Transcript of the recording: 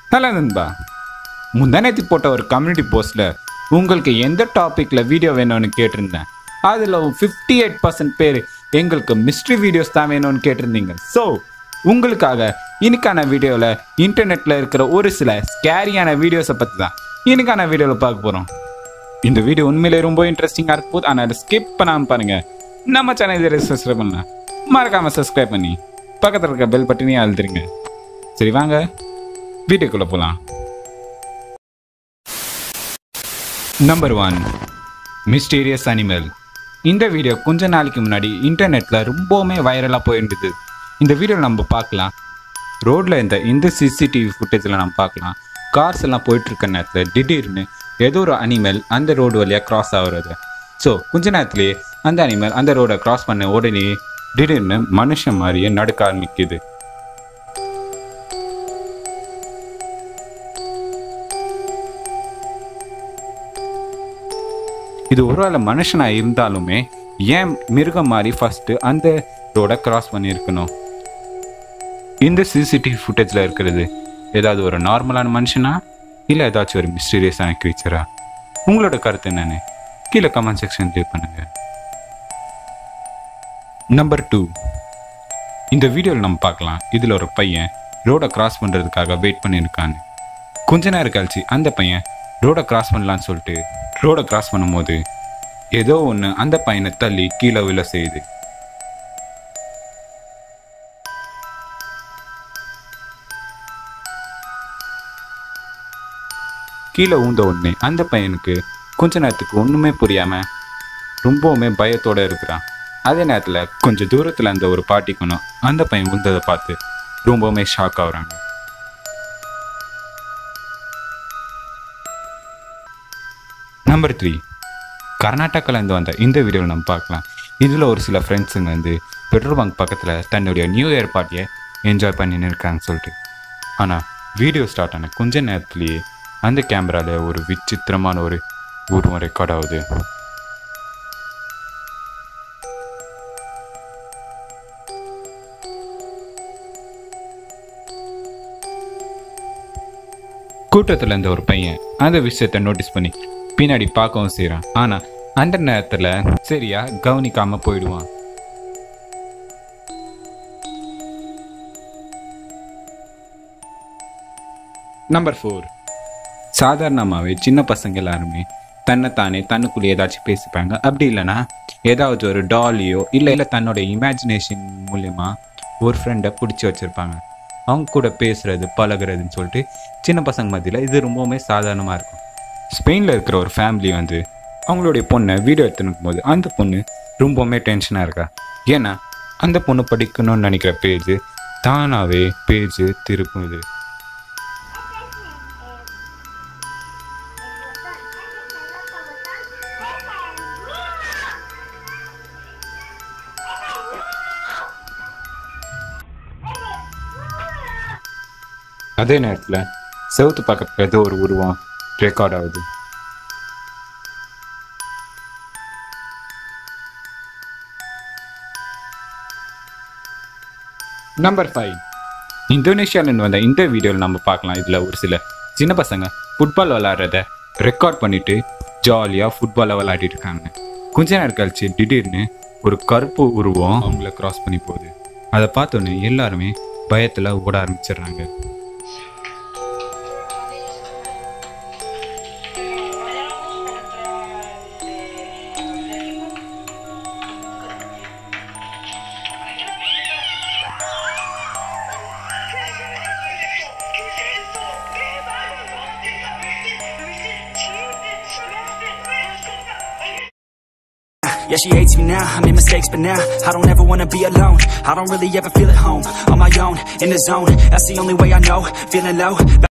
Hello நண்பா முந்தானேத்தி போட்ட ஒரு கம்யூனிட்டி போஸ்ட்டில் உங்களுக்கு எந்த டாப்பிக்கில் வீடியோ வேணும்னு கேட்டிருந்தேன் அதில் ஃபிஃப்டி எயிட் பர்சன்ட் பேர் எங்களுக்கு மிஸ்ட்ரி வீடியோஸ் தான் வேணும்னு கேட்டிருந்தீங்க ஸோ உங்களுக்காக இன்னைக்கான வீடியோவில் இன்டர்நெட்டில் இருக்கிற ஒரு சில ஸ்கேரியான வீடியோஸை பற்றி தான் இன்னைக்கான வீடியோவில் பார்க்க போகிறோம் இந்த வீடியோ உண்மையிலே ரொம்ப இன்ட்ரெஸ்டிங்காக இருக்கும் போது ஆனால் ஸ்கிப் பண்ணாமல் பாருங்கள் நம்ம சேனல் இதில் சப்ஸ்கிரைப் பண்ணலாம் மறக்காமல் சப்ஸ்கிரைப் பண்ணி பக்கத்தில் இருக்க பெல் பட்டனையும் அழுத்துருங்க சரி வாங்க வீட்டுக்குள்ளே போகலாம் நம்பர் ஒன் மிஸ்டீரியஸ் அனிமல் இந்த வீடியோ கொஞ்ச நாளைக்கு முன்னாடி இன்டர்நெட்டில் ரொம்பவுமே வைரலாக போயிருந்தது இந்த வீடியோ நம்ம பார்க்கலாம் ரோட்டில் இந்த இந்த சிசிடிவி ஃபுட்டேஜில் நம்ம பார்க்கலாம் கார்ஸ் எல்லாம் போயிட்டு இருக்க நேரத்தில் திடீர்னு ஏதோ ஒரு அனிமல் அந்த ரோடு வழியாக கிராஸ் ஆகுறது ஸோ கொஞ்ச நேரத்துலேயே அந்த அனிமல் அந்த ரோடை கிராஸ் பண்ண உடனே திடீர்னு மனுஷன் மாதிரியே நடக்க ஆரம்பிக்குது இது ஒருவேளை மனுஷனாக இருந்தாலுமே ஏன் மிருகம் மாதிரி ஃபஸ்ட்டு அந்த ரோடை கிராஸ் பண்ணியிருக்கணும் இந்த சிசிடிவி ஃபுட்டேஜில் இருக்கிறது ஏதாவது ஒரு நார்மலான மனுஷனா இல்லை ஏதாச்சும் ஒரு மிஸ்டீரியஸான க்ரீச்சரா உங்களோட கருத்து என்னன்னு கீழே கமெண்ட் செக்ஷன் லீவ் பண்ணுங்க நம்பர் டூ இந்த வீடியோவில் நம்ம பார்க்கலாம் இதில் ஒரு பையன் ரோடை கிராஸ் பண்ணுறதுக்காக வெயிட் பண்ணியிருக்கான்னு கொஞ்ச நேரம் கழிச்சு அந்த பையன் ரோடை கிராஸ் பண்ணலான்னு சொல்லிட்டு ரோடை கிராஸ் பண்ணும்போது ஏதோ ஒன்று அந்த பையனை தள்ளி கீழே விழ செய்யுது கீழே ஊந்த உடனே அந்த பையனுக்கு கொஞ்ச நேரத்துக்கு ஒன்றுமே புரியாம ரொம்பவுமே பயத்தோட இருக்கிறான் அதே நேரத்தில் கொஞ்சம் தூரத்தில் அந்த ஒரு பாட்டிக்கணும் அந்த பையன் விழுந்ததை பார்த்து ரொம்பவுமே ஷாக் ஆகுறாங்க நம்பர் த்ரீ கர்நாடகாலேருந்து வந்த இந்த வீடியோவில் நம்ம பார்க்கலாம் இதில் ஒரு சில ஃப்ரெண்ட்ஸுங்க வந்து பெட்ரோல் பங்க் பக்கத்தில் தன்னுடைய நியூ இயர் பார்ட்டியை என்ஜாய் பண்ணின்னு இருக்காங்கன்னு சொல்லிட்டு ஆனால் வீடியோ ஸ்டார்ட் ஆன கொஞ்ச நேரத்துலேயே அந்த கேமராவில் ஒரு விசித்திரமான ஒரு உருவம் ரெக்கார்ட் ஆகுது கூட்டத்தில் இருந்த ஒரு பையன் அந்த விஷயத்தை நோட்டீஸ் பண்ணி பின்னாடி பார்க்கவும் செய்கிறான் ஆனால் அந்த நேரத்தில் சரியா கவனிக்காம போயிடுவான் நம்பர் ஃபோர் சாதாரணமாகவே சின்ன பசங்க எல்லாருமே தன்னைத்தானே தன்னுக்குள்ளே ஏதாச்சும் பேசிப்பாங்க அப்படி இல்லைன்னா ஏதாவது ஒரு டாலியோ இல்லை இல்லை தன்னோட இமேஜினேஷன் மூலயமா ஒரு ஃப்ரெண்டை பிடிச்சி வச்சுருப்பாங்க அவங்க கூட பேசுறது பழகுறதுன்னு சொல்லிட்டு சின்ன பசங்க மத்தியில் இது ரொம்பவுமே சாதாரணமாக இருக்கும் ஸ்பெயினில் இருக்கிற ஒரு ஃபேமிலி வந்து அவங்களுடைய பொண்ணை வீடியோ எடுத்துன்னு போது அந்த பொண்ணு ரொம்பவுமே டென்ஷனாக இருக்கா ஏன்னா அந்த பொண்ணு படிக்கணும்னு நினைக்கிற பேஜ் தானாகவே பேஜ் திருப்புது அதே நேரத்தில் செவுத்து பக்கத்தில் ஏதோ ஒரு உருவம் ரெக்கார்ட் ஆகுது நம்பர் ஃபைவ் இந்தோனேஷியாவிலேருந்து வந்த இந்த வீடியோவில் நம்ம பார்க்கலாம் இதில் ஒரு சில சின்ன பசங்க ஃபுட்பால் விளாட்றத ரெக்கார்ட் பண்ணிட்டு ஜாலியாக ஃபுட்பாலை விளையாடிட்டு இருக்காங்க கொஞ்ச நேரம் கழிச்சு திடீர்னு ஒரு கருப்பு உருவம் அவங்கள கிராஸ் பண்ணி போகுது அதை பார்த்தோன்னே எல்லாருமே பயத்தில் ஓட ஆரம்பிச்சிடுறாங்க Yeah, she hates me now. I made mistakes, but now I don't ever wanna be alone. I don't really ever feel at home on my own in the zone. That's the only way I know. Feeling low.